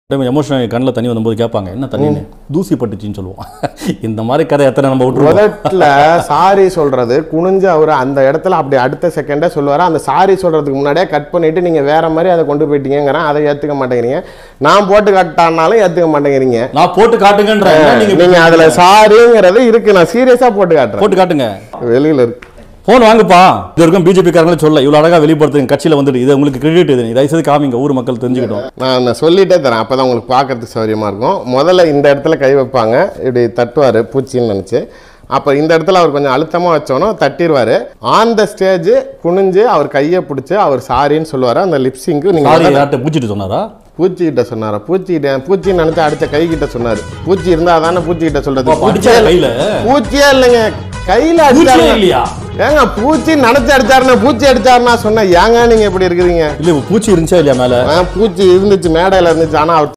time emotional கண்ணில் தண்ணி வந்தபோது கேட்பாங்க என்ன தண்ணின்னு தூசி பட்டுச்சின்னு சொல்லுவோம் இந்த மாதிரி கதை எத்தனை நம்ம விட்டுருவோம் முதல்ல சாரி சொல்றது குனிஞ்சு அவர் அந்த இடத்துல அப்படி அடுத்த செகண்டே சொல்லுவாரு அந்த சாரி சொல்றதுக்கு முன்னாடியே கட் பண்ணிட்டு நீங்க வேற மாதிரி அதை கொண்டு போயிட்டீங்கிறேன் அதை ஏத்துக்க மாட்டேங்கிறீங்க நான் போட்டு காட்டானாலும் ஏத்துக்க மாட்டேங்கிறீங்க நான் போட்டு காட்டுங்கன்ற நீங்க நீங்க அதுல சாரிங்கிறது இருக்கு நான் சீரியஸா போட்டு காட்டுறேன் போட்டு காட்டுங்க வெளியில இருக்கு போன் வாங்குப்பா இது வரைக்கும் பிஜேபி காரங்களே சொல்ல இவ்வளவு அழகா வெளிப்படுத்துங்க கட்சியில வந்துட்டு இது உங்களுக்கு கிரெடிட் இது தயவு செய்து காமிங்க ஊர் மக்கள் தெரிஞ்சுக்கிட்டோம் நான் நான் சொல்லிட்டே தரேன் அப்பதான் உங்களுக்கு பார்க்கறதுக்கு சௌரியமா இருக்கும் முதல்ல இந்த இடத்துல கை வைப்பாங்க இப்படி தட்டுவாரு பூச்சின்னு நினைச்சு அப்போ இந்த இடத்துல அவர் கொஞ்சம் அழுத்தமாக வச்சோன்னா தட்டிடுவார் ஆன் த ஸ்டேஜ் குனிஞ்சு அவர் கையை பிடிச்சி அவர் சாரின்னு சொல்லுவார் அந்த லிப்ஸிங்க்கு சாரி நீங்கள் யார்கிட்ட பூச்சிட்டு சொன்னாரா பூச்சி கிட்ட சொன்னாரா பூச்சி கிட்ட பூச்சி நினைச்சு அடிச்ச கை கிட்ட சொன்னார் பூச்சி இருந்தா தானே பூச்சி கிட்ட சொல்றது அப்ப அடிச்சா பூச்சியே கையில பூச்சியே இல்லைங்க கையில பூச்சியே அடிச்சாரு இல்லையா ஏங்க பூச்சி நினைச்சு அடிச்சாருன்னா பூச்சி அடிச்சாருன்னா சொன்னேன் ஏங்க நீங்க இப்படி இருக்கிறீங்க இல்ல பூச்சி இருந்துச்சா இல்லையா மேல ஆ, பூச்சி இருந்துச்சு மேடையில இருந்துச்சு ஆனா அவர்